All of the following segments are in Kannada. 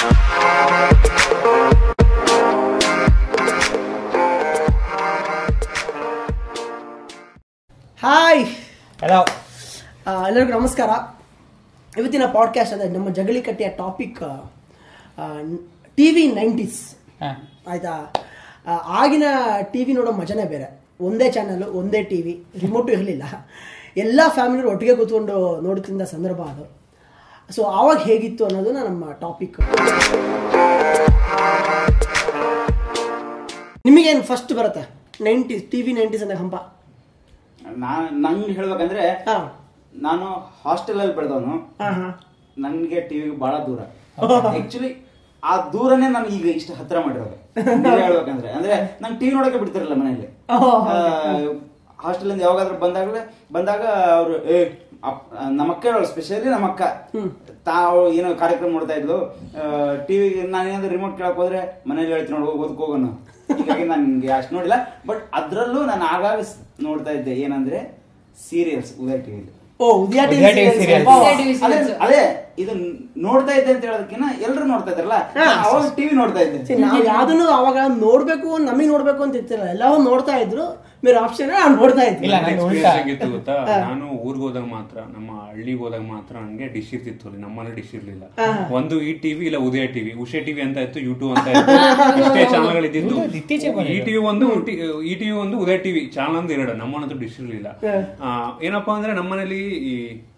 ಹಾಯ್ ಹಲೋ ಆ, ಎಲ್ಲರಿಗೂ ನಮಸ್ಕಾರ ಇವತ್ತಿನ ಪಾಡ್ಕಾಸ್ಟ್ ಅಂದರೆ ನಮ್ಮ ಜಗಳಿ ಕಟ್ಟೆಯ ಟಾಪಿಕ್ ಟಿ ವಿ ನೈಂಟೀಸ್ ಆಯ್ತಾ ಆ, ಆಗಿನ ಟಿ ವಿ ನೋಡೋ ಮಜನೇ ಬೇರೆ ಒಂದೇ ಚಾನಲ್ ಒಂದೇ ಟಿ ವಿ ರಿಮೋಟು ಇರಲಿಲ್ಲ ಎಲ್ಲ ಫ್ಯಾಮಿಲಿಯವರು ಒಟ್ಟಿಗೆ ಕೂತ್ಕೊಂಡು ನೋಡುತ್ತಿದ್ದ ಸಂದರ್ಭ ಅದು ಸೊ ಆವಾಗ ಹೇಗಿತ್ತು ಅನ್ನೋದನ್ನ ನಮ್ಮ ಟಾಪಿಕ್ ನಿಮಗೇನು ಫಸ್ಟ್ ಬರುತ್ತೆ ನೈಂಟೀಸ್ ಟಿ ವಿ ನೈಂಟೀಸ್ ಅಂತ ಹಂಪ ನಾನ್ ನಂಗೆ ಹೇಳ್ಬೇಕಂದ್ರೆ ಹಾಂ ನಾನು ಹಾಸ್ಟೆಲ್ ಅಲ್ಲಿ ಬೆಳೆದವನು ಹಾಂ ಹಾಂ ನನ್ಗೆ ಟಿವಿಗೆ ಬಹಳ ದೂರ ಆಕ್ಚುಲಿ ಆ ದೂರನೇ ನನಗೆ ಈಗ ಇಷ್ಟು ಹತ್ರ ಮಾಡಿರೋದು ನಿಜ ಹೇಳ್ಬೇಕಂದ್ರೆ ಅಂದ್ರೆ ನಂಗೆ ಟಿವಿ ನೋಡಕ್ಕೆ ಬಿಡ್ತಿರಲ್ಲ ಮನೆಯಲ್ಲಿ ಹಾಸ್ಟೆಲ್ ಇಂದ ಯಾವಾಗಾದ್ರೂ ಬಂದಾಗಲೇ ಬಂದಾಗ ಅವರು ಏ ಅಪ್- ನಮ್ಮ ಅಕ್ಕ ಹೇಳೋಳು ಸ್ಪೆಷಲಿ ನಮ್ಮ ಅಕ್ಕ ತಾವು ಏನೋ ಕಾರ್ಯಕ್ರಮ ನೋಡ್ತಾ ಇದ್ಲು ಟಿವಿ ನಾನು ಏನಾದ್ರು ರಿಮೋಟ್ ಕೇಳಕ್ ಹೋದ್ರೆ ಮನೇಲಿ ಹೇಳ್ತೀನಿ ನೋಡು ಓದಕ್ ಹೋಗೋಣ ಹೀಗಾಗಿ ನನ್ಗೆ ಅಷ್ಟು ನೋಡಿಲ್ಲ ಬಟ್ ಅದ್ರಲ್ಲೂ ನಾನು ಆಗಾಗ ಸ್- ನೋಡ್ತಾ ಇದ್ದೆ ಏನಂದ್ರೆ ಸೀರಿಯಲ್ಸ್ ಉದಯ ಟಿವಿಲಿ ಓ Udaya TV Udaya TV serials. serials. ಓ, ಉದಯ TV ಅದೇ serials. ಅದೇ ಇದು ನೋಡ್ತಾ ಇದ್ದೆ ಅಂತ ಹೇಳೋದಕ್ಕಿಂತ ಎಲ್ಲರೂ ನೋಡ್ತಾ ಇದ್ರಲ್ಲ ಹಾ. ಅವಾಗ ಟಿವಿ ನೋಡ್ತಾ ಇದ್ದೆ See, ನಾವು ಯಾವ್ದನ್ನು ಅವಾಗ ನೋಡ್ಬೇಕು ನಮಗೆ ನೋಡ್ಬೇಕು ಅಂತ ಇರ್ತಿಲ್ಲ ಎಲ್ಲವೂ ನೋಡ್ತಾ ಇದ್ರು ಬೇರೆ ಆಪ್ಷನ್ ನೋಡ್ತಾ ಇದ್ವಿ ಇಲ್ಲ ನನ್ನ ನಂಗೆ experience ಉಲ್ಟಾ ಹೆಂಗಿತ್ತು ಗೊತ್ತಾ ನಾನು ಊರ್ಗ್ ಹೋದಾಗ ಮಾತ್ರ ನಮ್ಮ ಹಳ್ಳಿಗೆ ಹೋದಾಗ ಮಾತ್ರ ನನಗೆ ಡಿಶ್ ಇರ್ತಿತ್ತು ಅಲ್ಲಿ ನಮ್ಮಲ್ಲಿ ಡಿಶ್ ಇರ್ಲಿಲ್ಲ ಒಂದು ಈ ಟಿವಿ ಇಲ್ಲ ಉದಯ ಟಿವಿ ಉಷೆ ಟಿವಿ ಅಂತ ಇತ್ತು ಯೂಟ್ಯೂಬ್ ಅಂತ ಇತ್ತು ಇಷ್ಟೇ ಚಾನಲ್ಗಳು ಇದ್ದಿದ್ದು ಹೌದು, ಇತ್ತೀಚೆಗೆ ಈ ಟಿವಿ ಒಂದು ಈ ಟಿವಿ ಒಂದು ಉದಯ ಟಿವಿ ಚಾನಲ್ ಅಂತ ಎರಡು ನಮ್ಮನಂತೂ ಡಿಶ್ ಇರ್ಲಿಲ್ಲ ಆ, ಏನಪ್ಪಾ ಅಂದ್ರೆ ನಮ್ಮನೇಲಿ ಈ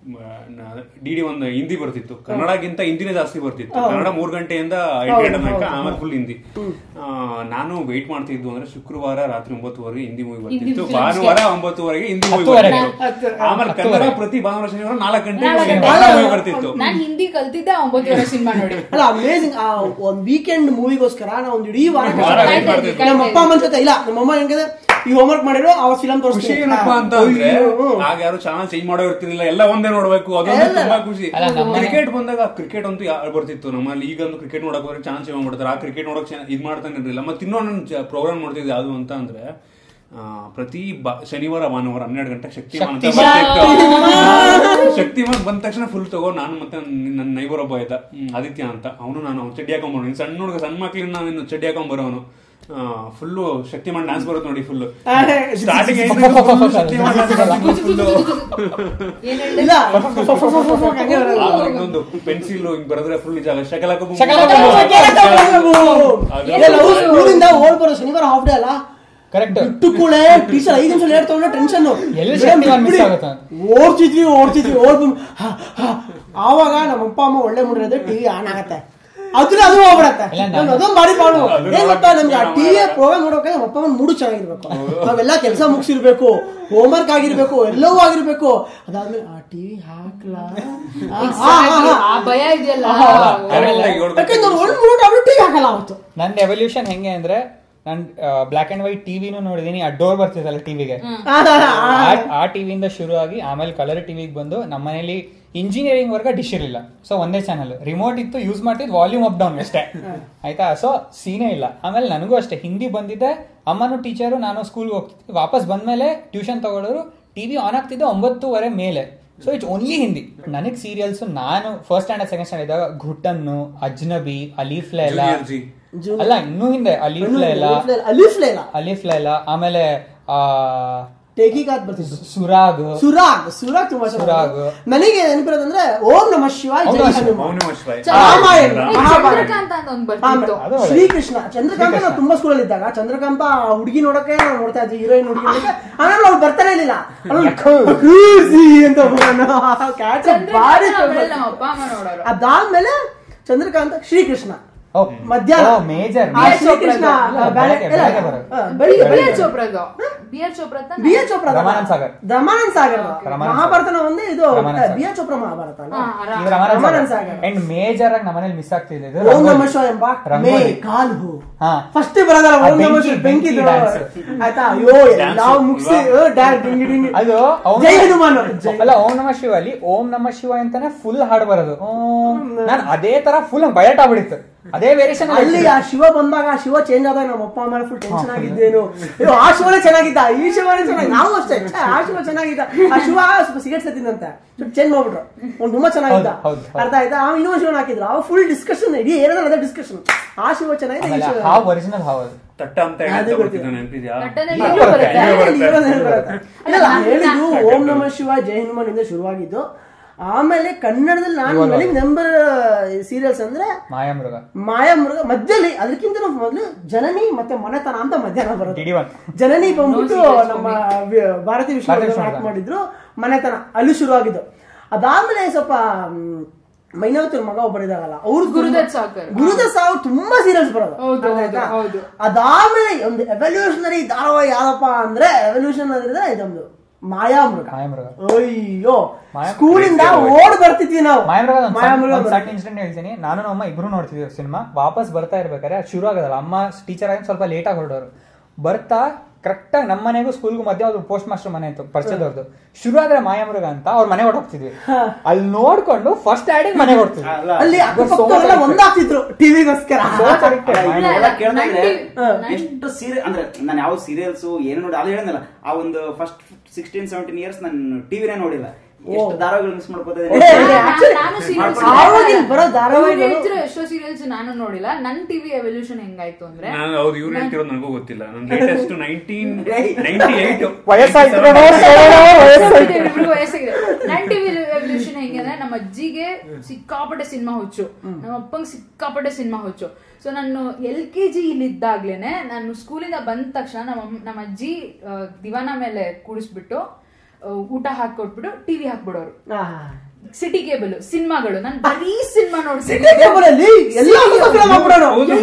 ಡಿ ಡಿ ಒಂದು ಹಿಂದಿ ಬರ್ತಿತ್ತು ಕನ್ನಡಗಿಂತ ಹಿಂದಿನೇ ಜಾಸ್ತಿ ಬರ್ತಿತ್ತು ಕನ್ನಡ ಮೂರ್ ಗಂಟೆಯಿಂದ ಎಂಟು ಗಂಟೆ ತನಕ ಆಮೇಲೆ ಫುಲ್ ಹಿಂದಿ ಆ, ನಾನು ವೆಯ್ಟ್ ಮಾಡ್ತಿದ್ದು ಅಂದ್ರೆ ಶುಕ್ರವಾರ ರಾತ್ರಿ ಒಂಬತ್ತುವರೆಗೆ ಹಿಂದಿ ಮೂವಿ ಬರ್ತಿತ್ತು films ಭಾನುವಾರ ಒಂಬತ್ತುವರೆಗೆ ಹಿಂದಿ ಮೂವಿ ಹತ್ತುವರೆಗೆ. ಬರ್ತಿತ್ತು ಆಮೇಲೆ ಕನ್ನಡ ಪ್ರತಿ ಭಾನುವಾರ ಶನಿವಾರ ನಾಲ್ಕು ಗಂಟೆಗೆ ನಾಲ್ಕು ಕನ್ನಡ ಗಂಟೆ. ಮೂವಿ ಬರ್ತಿತ್ತು ನಾನ್ ಹಿಂದಿ ಕಲ್ತಿದ್ದೆ ಒಂಬತ್ತುವರೆ ಸಿನಿಮಾ ನೋಡಿ ಅಲ್ಲ ಅಮೇಸಿಂಗ್ ಆ ಒಂದ್ ವೀಕೆಂಡ್ ಮೂವಿಗೋಸ್ಕರ ನಾವು ಒಂದು ಇಡೀ ವಾರ ವಾರ ಕಷ್ಟ wait ಪಡ್ತಿದ್ವಿ. ಮಾಡ್ತಿದ್ವಿ. ನಮ್ಮ ಅಪ್ಪ ಅಮ್ಮನ ಜೊತೆ ಇಲ್ಲ ನಮ್ಮ ಅಮ್ಮ ಹೆಂಗಿದೆ ಈ ಹೋಮ್ವರ್ಕ್ ಮಾಡಿರೋ ಅವ್ರ ಫಿಲಂ ಖುಷಿ ತೋರಿಸ್ತೀವಿ ಏನಪ್ಪಾ ಅಂತ ಅಂದ್ರೆ ಆಗ ಯಾರು ಚಾನಲ್ ಚೇಂಜ್ ಮಾಡೋ ಇರ್ತಿರ್ಲಿಲ್ಲ ಎಲ್ಲ ಒಂದೇ ನೋಡ್ಬೇಕು ಅದೊಂದು ತುಂಬಾ ಖುಷಿ ಅಲ್ಲ, ನಮ್ಮ- ಕ್ರಿಕೆಟ್ ಬಂದಾಗ ಕ್ರಿಕೆಟ್ ಅಂತೂ ಯಾ- ಬರ್ತಿತ್ತು ನಮ್ಮಲ್ಲಿ ಈಗ ಒಂದು ಕ್ರಿಕೆಟ್ ನೋಡಕ್ ಹೋದ್ರೆ ಚಾನ್ಸ್ ಚೇಂಜ್ ಮಾಡ್ಬಿಡ್ತಾರೆ ಆ ಕ್ರಿಕೆಟ್ ನೋಡಕ್ ಚೆನ್ನ- ಇದ್ ಮಾಡ್ತಾನೆ ಇರ್ಲಿಲ್ಲ ಮತ್ತೆ ಇನ್ನೊಂದು ಪ್ರೋಗ್ರಾಮ್ ನೋಡ್ತಿದ್ದೆ ಯಾವ್ದು ಅಂತ ಅಂದ್ರೆ ಆ, ಪ್ರತಿ ಬ- ಶನಿವಾರ ಭಾನುವಾರ ಹನ್ನೆರಡು ಗಂಟೆ ಶಕ್ತಿಮಾನ್ ಅಂತ ಬರ್ತಿತ್ತು ಶಕ್ತಿಮಾನ್ ಬಂದ ತಕ್ಷಣ ಫುಲ್ ತಗೋ ನಾನು ಮತ್ತೆ ನನ್ನ ನೈಬರ್ ಒಬ್ಬ ಇದ್ದ ಹ್ಮ್, ಆದಿತ್ಯ ಅಂತ ಅವನು ನಾನು ಅವ್ನು ಚಡ್ಡಿ ಹಾಕೊಂಡ್ ಬರೋನು ಸಣ್ಣ ಹುಡುಗ ಸಣ್ಣ ಮಕ್ಳಿನ ನಾನು ಚಡ್ಡಿ ಹಾಕೊಂಡ್ ಬರೋನು ಫುಲ್ಲು ಶಕ್ತಿಮಾನ್ ಡ್ಯಾನ್ಸ್ ಬರುತ್ತೆ ನೋಡಿ full starting Shaktimaan dance full ಏನ್ ಹೇಳ್ದೆ? ಇಲ್ಲ ಹಂಗೆ ಬರೋದು. ಆಮೇಲೆ ಇನ್ನೊಂದು ಪೆನ್ಸಿಲ್ ಹಿಂಗ್ ಬರೆದ್ರೆ ಫುಲ್ ನಿಜ ಶಕಲಕ ಬುಮ್ ಶಕಲಕ ಅದು- ಇಲ್ಲ, ನಾವು ಸ್ಕೂಲಿಂದ ಓಡ್ ಬರೋ ಶನಿವಾರ ಹಾಫ್ ಡೇ ಅಲ್ಲ ಕರೆಕ್ಟ್ ಬಿಟ್ಟುಕೂಳೆ ಟೀಚರ್ ಐದು ನಿಮಿಷ ಲೇಟ್ ತಗೊಂಡ್ರೆ ಟೆನ್ಷನ್ ಎಲ್ಲಿ ಶಕ್ತಿಮಾನ್ miss ಆಗುತ್ತೆ? ಓಡ್ತಿದ್ವಿ ಓಡ್ತಿದ್ವಿ ಓಡ್ ಆವಾಗ ನಮ್ಮ ಅಪ್ಪ ಅಮ್ಮ ಒಳ್ಳೆ ಮುಡಿರೋದು ಟಿವಿ ಆನ್ ಆಗತ್ತೆ ಅದ್ರ ಅದು ಹೋಗ್ಬಿಡತ್ತೆ ಇಲ್ಲ, ನಾನು- ನಮ್ದು ಅದೊಂದು ಭಾರಿ ಪಾಡು ಅದು ಏನ್ ಗೊತ್ತಾ ನಮ್ಗೆ ಆ ನೋಡಕ್ಕೆ ಟಿವಿ ಪ್ರೋಗ್ರಾಮ್ ನೋಡೋಕೆ ನಮ್ಮ ಅಪ್ಪ ಅಮ್ಮನ ಮೂಡು ಚೆನ್ನಾಗಿರ್ಬೇಕು ನಾವೆಲ್ಲ ಕೆಲಸ ಮುಗಿಸಿರ್ಬೇಕು ಹೋಮ್ವರ್ಕ್ ಆಗಿರ್ಬೇಕು ಎಲ್ಲವೂ ಆಗಿರ್ಬೇಕು ಅದಾದ್ಮೇಲೆ ಆ ಟಿವಿ ಹಾಕ್ಲಾ ಆ, ಆ, ಆ, ಆ. ಆ ಭಯ ಇದೆಯಲ್ಲ Correct ಆಗಿ ಹೇಳ್ಬೇಕು. ಯಾಕಂದ್ರೆ ಅವ್ರು ಒಂದು ಮೂರು ಅವ್ರು ಟಿವಿ ಹಾಕಲ್ಲ ಅವತ್ತು ನನ್ನ ಎವಲ್ಯೂಷನ್ ಹೆಂಗೆ ಅಂದ್ರೆ ನಾನು ಬ್ಲಾಕ್ ಅಂಡ್ ವೈಟ್ ಟಿವಿನೂ ನೋಡಿದೀನಿ ಆ ಡೋರ್ ಬರ್ತಿದ್ದಲ್ಲ ಟಿವಿಗೆ ಆ ಟಿವಿಯಿಂದ ಶುರು ಆಗಿ ಆಮೇಲೆ ಕಲರ್ ಟಿವಿಗೆ ಬಂದು ನಮ್ಮ ಮನೇಲಿ ಇಂಜಿನಿಯರಿಂಗ್ ವರ್ಗ ಡಿಶ್ ಇರಲಿಲ್ಲ ಸೊ ಒಂದೇ ಚಾನಲ್ ರಿಮೋಟ್ ಇತ್ತು ಯೂಸ್ ಮಾಡ್ತಿದ್ ವಾಲ್ಯೂಮ್ ಅಪ್ ಡೌನ್ ಅಷ್ಟೇ ಆಯ್ತಾ ಸೊ ಸೀನೇ ಇಲ್ಲ ಆಮೇಲೆ ನನಗೂ ಅಷ್ಟೇ ಹಿಂದಿ ಬಂದಿದ್ದೆ ಅಮ್ಮನೂ ಟೀಚರು ನಾನು ಸ್ಕೂಲ್ಗೆ ಹೋಗ್ತಿದ್ದೆ ವಾಪಸ್ ಬಂದ್ಮೇಲೆ ಟ್ಯೂಷನ್ ತಗೊಳ್ಳೋರು ಟಿವಿ ಆನ್ ಆಗ್ತಿದ್ದೆ ಒಂಬತ್ತುವರೆ ಮೇಲೆ ಸೊ ಇಟ್ಸ್ ಓನ್ಲಿ ಹಿಂದಿ ನನಗೆ ಸೀರಿಯಲ್ಸ್ ನಾನು ಫಸ್ಟ್ ಸ್ಟ್ಯಾಂಡರ್ಡ್ ಸೆಕೆಂಡ್ ಸ್ಟ್ಯಾಂಡರ್ಡ್ ಇದ್ದಾಗ ಘುಟನ್ನು ಅಜ್ನಬಿ ಅಲೀಫ್ ಲೈಲಾ Junior G. ಅಲ್ಲ ಇನ್ನೂ ಹಿಂದೆ ಅಲೀಫ್ ಲೈಲಾ ಅಲೀಫ್ ಲೇಲ ಅಲೀಫ್ ಲೈಲಾ ಆಮೇಲೆ ಆ ಟೇಕಿಗಾತ್ ಬರ್ತಿದ್ದು ಸುರಾಗ್ ಸುರಾಗ್ ಸುರಾಗ್ ತುಂಬಾ ಸುರಾಗ್. ಚೆನ್ನಾಗಿ ನನಗೆ ನೆನಪಿರೋದಂದ್ರೆ ಓಂ ನಮ ಶಿವಾಯ ಓಂ ಜೈ ನಮಃ ಶಿವಾಯ. ಹನುಮಾನ್. ಮೌನ ಶ್ರೈ. ರಾಮಾಯಣ ಏ, ಮಹಾಭಾರತ ಚಂದ್ರಕಾಂತ ಅಂತ ಒಂದ್ ಬರ್ತಿತ್ತು ಆಮೇಲೆ ಅದು ಒಳ್ಳೆ. ಶ್ರೀಕೃಷ್ಣ ಚಂದ್ರಕಾಂತ ನಾವು ತುಂಬಾ ಸ್ಕೂಲಲ್ಲಿ ಇದ್ದಾಗ ಚಂದ್ರಕಾಂತ ಹುಡುಗಿ ನೋಡಕ್ಕೆ ನಾವು ನೋಡ್ತಾ ಇದ್ವಿ ಹೀರೋಯಿನ್ ಹುಡುಗಿ ನೋಡಕ್ಕೆ ಆಮೇಲೆ ಅವ್ಳು ಬರ್ತಾನೆ ಇರ್ಲಿಲ್ಲ ಅವ್ಳು ಕೂಸಿ ಅಂತ ಹೋಗೋಣ. ಕ್ಯಾಚ್ ಭಾರಿ ಚಂದ್ರಕಾಂತ ಆಮೇಲೆ ನಮ್ಮ ಅಪ್ಪ ಅಮ್ಮ ನೋಡೋರು ಅದಾದ್ಮೇಲೆ ಚಂದ್ರಕಾಂತ ಶ್ರೀಕೃಷ್ಣ ಓ ಮಧ್ಯಾಹ್ನ ಮೇಜರ್ ಆ ಶ್ರೀಕೃಷ್ಣ ಇಲ್ಲ, ಆ, ಬೆಳಗ್ಗೆ- ಬೆಳಗ್ಗೆ- ಬೆಳಗ್ಗೆ ಇಲ್ಲ, ಬರೋದು. ಆ, ಬೆಳಿಗ್ಗೆ ಬಿ ಬೆಳಿಗ್ಗೆ ಆರ್ ಚೋಪ್ರಾದು ಬಿ ಆರ್ ಚೋಪ್ರಾ ತಾನೆ? B H Chopra Ramanand Sagar. ರಮಾನಂದ್ ಸಾಗರ್ ರಮಾನಂದ್ ಮಹಾಭಾರತನ ಒಂದೇ ಇದು ರಮಾನಂದ್ ಸಾಗರ್. ಬಿ ಎಚ್ ಚೋಪ್ರಾ ಮಹಾಭಾರತ ಅಲ್ಲ? ಹಾ, ರಾ- ಇದು ರಮಾನಂದ್ ರಮಾನಂದ್ ಸಾಗರ್ ಸಾಗರ್. ಅಂಡ್ ಮೇಜರ್ ಆಗಿ ನಮ್ಮನೇಲಿ ಮಿಸ್ ಆಗ್ತಿದೆ ಇದು ಓಂ ನಮ ರಂಗೋಲಿ. ಶಿವಾಯ ಎಂಬ ಮೇ ರಂಗೋಲಿ. ಕಾಲ್ ಹೂ ಹಾ. ಫಸ್ಟ್ ಬರೋದಲ್ಲ ಆ ಓಂ ನಮ ಬೆಂಕಿ- ಶಿವಾಯ ಬೆಂಕಿ ಬೆಂಕಿ dance. ಆಯ್ತಾ ಅಯ್ಯೋ ಎಲ್ಲ Dance. ಮುಗಿಸಿ ಡ್ಯಾನ್ ಡಿಂಗಿ ಡಿಂಗಿ ಅದು ಓಂ ಜೈ ನಮ- ಹನುಮಾನ್ ಜೈ ಅಲ್ಲ ಓಂ ನಮ ಶಿವ ಅಲ್ಲಿ ಓಂ ನಮ ಶಿವ ಅಂತಾನೆ ಫುಲ್ ಹಾಡು ಬರೋದು ಓಂ ನಾನು ಅದೇ ತರ ಫುಲ್ ಬಯಟ್ ಆಗ್ಬಿಡಿತ್ತು ಅದೇ ವೇರಿಯೇಷನ್ ಅಲ್ಲಿ ಆ ಶಿವ ಬಂದಾಗ ಆ ಶಿವ ಚೇಂಜ್ ಆದಾಗ ನಮ್ಮ ಅಪ್ಪ ಅಮ್ಮ ಫುಲ್ ಟೆನ್ಷನ್ ಆಗಿದ್ದೇನು ಅಯ್ಯೋ ಆ ಶಿವನೇ ಚೆನ್ನಾಗಿದ್ದ ಈ ಶಿವನೇ ಚೆನ್ನಾಗಿ ನಾವು ಅಷ್ಟೇ ಛೆ, ಆ ಶಿವ ಚೆನ್ನಾಗಿದ್ದ ಆ ಶಿವ ಸ್ವಲ್ಪ ಸಿಗರೇಟ್ ಸತ್ತಿದಂತೆ ಸ್ವಲ್ಪ ಚೇಂಜ್ ಮಾಡ್ಬಿಟ್ರು ಅವ್ನು ತುಂಬಾ ಚೆನ್ನಾಗಿದ್ದ ಹೌದು, ಹೌದು, ಹೌದು. ಅರ್ಥ ಆಯ್ತಾ ಆ ಇನ್ನೊಂದು ಶಿವನ ಹಾಕಿದ್ರು ಅವ ಫುಲ್ ಡಿಸ್ಕಷನ್ ಇಡೀ ಏನಾದ್ರು ಅದೇ ಡಿಸ್ಕಷನ್ ಆ ಶಿವ ಚೆನ್ನಾಗಿದೆ ಈ ಆಮೇಲೆ ಶಿವ ಹಾವ್ ಒರಿಜಿನಲ್ ಹಾವ್ ಅದು ತಟ್ಟ ಅಂತ ಅದು ಹೇಳ್ತಾ ಗೊತ್ತಿಲ್ಲ. ಬರ್ತಿದ್ದ ನೆನಪಿದ್ಯಾ ತಟ್ಟೆನಲ್ಲಿ ಈಗ ಈಗಲೂ ಬರುತ್ತೆ. ಬರುತ್ತೆ. ಇರೋದು ಹೇಳಿ ಬರುತ್ತೆ. ಇಲ್ಲ, ನಾನು ಹೇಳಿದ್ದು ಓಂ ನಮ ಶಿವ ಜೈ ಹನುಮಾನ್ ಇಂದ ಶುರುವಾಗಿದ್ದು ಆಮೇಲೆ ಕನ್ನಡದಲ್ಲಿ ನಾನು ಇವಾಗ- ನನಗೆ ನಂಬರ್ ಸೀರಿಯಲ್ಸ್ ಅಂದ್ರೆ ಮಾಯಾಮೃಗ ಮಾಯಾಮೃಗ ಮಧ್ಯದಲ್ಲಿ ಅದಕ್ಕಿಂತ ಮೊದಲು ಜನನಿ ಮತ್ತೆ ಮನೆತನ ಅಂತ ಮಧ್ಯಾಹ್ನ ಬರುತ್ತೆ ಡಿಡಿ ಒನ್ ಜನನಿ ಬಂದ್ಬಿಟ್ಟು ನಮ್ಮ ವಿ- ಭಾರತೀಯ ಭಾರತೀಯ ವಿಶ್ವ ವಿಶ್ವವಿದ್ಯಾಲಯ. ಆಕ್ಟ್ ಮಾಡಿದ್ರು ಮನೆತನ ಅಲ್ಲಿ ಶುರುವಾಗಿದ್ದು ಅದಾದ್ಮೇಲೆ ಸ್ವಲ್ಪ ಮ್, ಮೈನಾವತಿ ಮಗ ಒಬ್ಬರಿದಾಗಲ್ಲ ಅವ್ರು ಗುರುದತ್ ಸಾವ್ಕರ್. ಗುರುದತ್ ಸಾವು ತುಂಬಾ ಸೀರಿಯಲ್ಸ್ ಬರೋದು ಹೌದು, ಹೌದು, ಆಯ್ತಾ? ಹೌದು. ಅದಾದ್ಮೇಲೆ ಒಂದು ಎವಲ್ಯೂಷನರಿ ಧಾರಾವಾಹಿ ಯಾವ್ದಪ್ಪ ಅಂದ್ರೆ ಎವಲ್ಯೂಷನ್ ಅಂದ್ರೆ ಇದೊಂದು ಮಾಯಾಮೃಗ ಮಾಯಾಮೃಗ ಅಯ್ಯೋ ಮಾಯಾ- ಸ್ಕೂಲಿಂದ ಓಡ್ ಬರ್ತಿದ್ವಿ ನಾವು ಮಾಯಾಮೃಗ ಒಂದ್ ಸಣ್ಣ- ಮಾಯಾಮೃಗ ಒಂದ್ ಸಣ್ಣ ಬರುತ್ತೆ. ಇನ್ಸಿಡೆಂಟ್ ಹೇಳ್ತೀನಿ ನಾನು ನಮ್ಮ ಅಮ್ಮ ಇಬ್ರು ನೋಡ್ತಿದ್ವಿ ಸಿನಿಮಾ ವಾಪಸ್ ಬರ್ತಾ ಇರ್ಬೇಕಾದ್ರೆ ಅದು ಶುರು ಆಗೋದಲ್ಲ ಅಮ್ಮ ಟೀಚರ್ ಆಗಿ ಸ್ವಲ್ಪ ಲೇಟ್ ಆಗಿ ಹೊರಡೋರು ಬರ್ತಾ ಕರೆಕ್ಟ್ ಆಗಿ ನಮ್ಮ ಮನೆಗೂ ಸ್ಕೂಲ್ಗೂ ಮಧ್ಯೆ ಅವ್ರು ಪೋಸ್ಟ್ ಮಾಸ್ಟರ್ ಮನೆ ಇತ್ತು ಪರಿಚಯದವ್ರದ್ದು ಶುರು ಆದ್ರೆ ಮಾಯಾಮೃಗ ಅಂತ ಅವ್ರ ಮನೆ ಹೊರಟೋಗ್ತಿದ್ವಿ ಅಲ್ಲಿ ನೋಡ್ಕೊಂಡು ಫಸ್ಟ್ ಆಡಿಗೆ ಮನೆ ಹೊಡ್ತಿದ್ವಿ ಅಲ್ಲ ಅಲ್ಲಿ ಅಕ್ಕಪಕ್ಕದವರೆಲ್ಲ ಒಂದಾಗ್ತಿದ್ರು ಟಿವಿಗೋಸ್ಕರ ಎಲ್ಲ ಕೇಳ್ದಂದ್ರೆ ನಂಟಿ- ಎಷ್ಟು ಸೀರಿಯಲ್ ಅಂದ್ರೆ ನಾನು ಯಾವ ಸೀರಿಯಲ್ಸ್ ಏನು ನೋಡಿ ಅದು ಹೇಳಿದ್ನಲ್ಲ ಆ ಒಂದು ಫಸ್ಟ್ ಸಿಕ್ಸ್ಟೀನ್ ಸೆವೆಂಟೀನ್ ಇಯರ್ಸ್ ನಾನು ಟಿವಿನೇ ನೋಡಿಲ್ಲ ಎಷ್ಟು ಧಾರಾವಾಹಿಗಳು ಮಿಸ್ ಮಾಡ್ಕೋತಾ ಏ, ಇದ್ದೀನಿ. ಏ, actually- ನಾನು serials ಆವಾಗಿನ ಬರೋ ಇವ್ರು ಧಾರಾವಾಹಿಗಳು ಹೇಳ್ತಿರೋ ಎಷ್ಟೋ ಸೀರಿಯಲ್ಸ್ ನಾನು ನೋಡಿಲ್ಲ ನನ್ ಟಿವಿ ಎವಲ್ಯೂಷನ್ ಹೆಂಗಾಯ್ತು ಅಂದ್ರೆ ನಾನು ಅವ್ರು ಇವ್ರು ಹೇಳ್ತಿರೋದು ನನಗೂ ಗೊತ್ತಿಲ್ಲ ನನ್ನ ಲೇಟೆಸ್ಟ್ ನೈನ್ಟೀನ್ ನೈನ್ಟಿ ಏಟ್ ವಯಸ್ಸಾಯ್ತು ವಯಸ್ಸಾಗಿದೆ, ಇಬ್ರಿಗೂ ವಯಸ್ಸಾಗಿದೆ ನನ್ ಟಿವಿ ಎವಲ್ಯೂಷನ್ ಹೆಂಗೆ ಅಂದ್ರೆ ನಮ್ಮ ಅಜ್ಜಿಗೆ ಸಿಕ್ಕಾಪಟ್ಟೆ ಸಿನಿಮಾ ಹುಚ್ಚು ನಮ್ಮ ಅಪ್ಪಂಗೆ ಸಿಕ್ಕಾಪಟ್ಟೆ ಸಿನಿಮಾ ಹುಚ್ಚು ಸೊ ನಾನು ಎಲ್ ಕೆ ಜಿ ಇಲ್ಲಿದ್ದಾಗ್ಲೇನೆ ನಾನು ಸ್ಕೂಲಿಂದ ಬಂದ ತಕ್ಷಣ ನಮ್ಮ ಅಮ್ಮ- ನಮ್ಮ ಅಜ್ಜಿ ಆ, ದಿವಾನ ಮೇಲೆ ಕೂಡಿಸ್ಬಿಟ್ಟು ಆ, ಊಟ ಹಾಕೊಟ್ಬಿಟ್ಟು ಟಿವಿ ಹಾಕ್ಬಿಡೋರು ಸಿಟಿ ಕೇಬಲ್ ಸಿನಿಮಾಗಳು ನಾನು ಬರೀ ಸಿನಿಮಾ ಸಿಟಿ ಕೇಬಲಲ್ಲಿ ಎಲ್ಲ ಹೊಸ film ಹಾಕ್ಬಿಡೋರು.